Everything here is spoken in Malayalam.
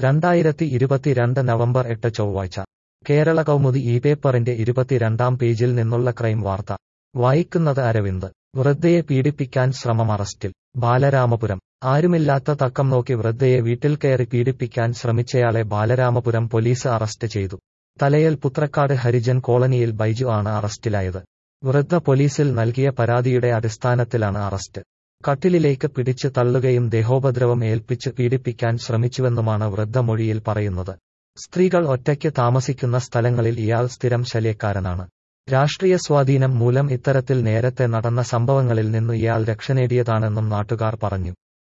രണ്ടായിരത്തി ഇരുപത്തിരണ്ട് നവംബർ എട്ട് ചൊവ്വാഴ്ച കേരള കൗമുദി ഈ പേപ്പറിന്റെ ഇരുപത്തിരണ്ടാം പേജിൽ നിന്നുള്ള ക്രൈം വാർത്ത വായിക്കുന്നത് അരവിന്ദ് വൃദ്ധയെ പീഡിപ്പിക്കാൻ ശ്രമം അറസ്റ്റിൽ ബാലരാമപുരം ആരുമില്ലാത്ത തക്കം നോക്കി വൃദ്ധയെ വീട്ടിൽ കയറി പീഡിപ്പിക്കാൻ ശ്രമിച്ചയാളെ ബാലരാമപുരം പോലീസ് അറസ്റ്റ് ചെയ്തു തലയൽ പുത്രക്കാട് ഹരിജൻ കോളനിയിൽ ബൈജു ആണ് അറസ്റ്റിലായത് വൃദ്ധ പോലീസിൽ നൽകിയ പരാതിയുടെ അടിസ്ഥാനത്തിലാണ് അറസ്റ്റ് കട്ടിലിലേക്ക് പിടിച്ച് തള്ളുകയും ദേഹോപദ്രവം ഏൽപ്പിച്ച് പീഡിപ്പിക്കാൻ ശ്രമിച്ചുവെന്നുമാണ് വൃദ്ധ മൊഴിയിൽ പറയുന്നത് സ്ത്രീകൾ ഒറ്റയ്ക്ക് താമസിക്കുന്ന സ്ഥലങ്ങളിൽ ഇയാൾ സ്ഥിരം ശല്യക്കാരനാണ് രാഷ്ട്രീയ സ്വാധീനം മൂലം ഇത്തരത്തിൽ നേരത്തെ നടന്ന സംഭവങ്ങളിൽ നിന്നു ഇയാൾ രക്ഷ നേടിയതാണെന്നും നാട്ടുകാർ പറഞ്ഞു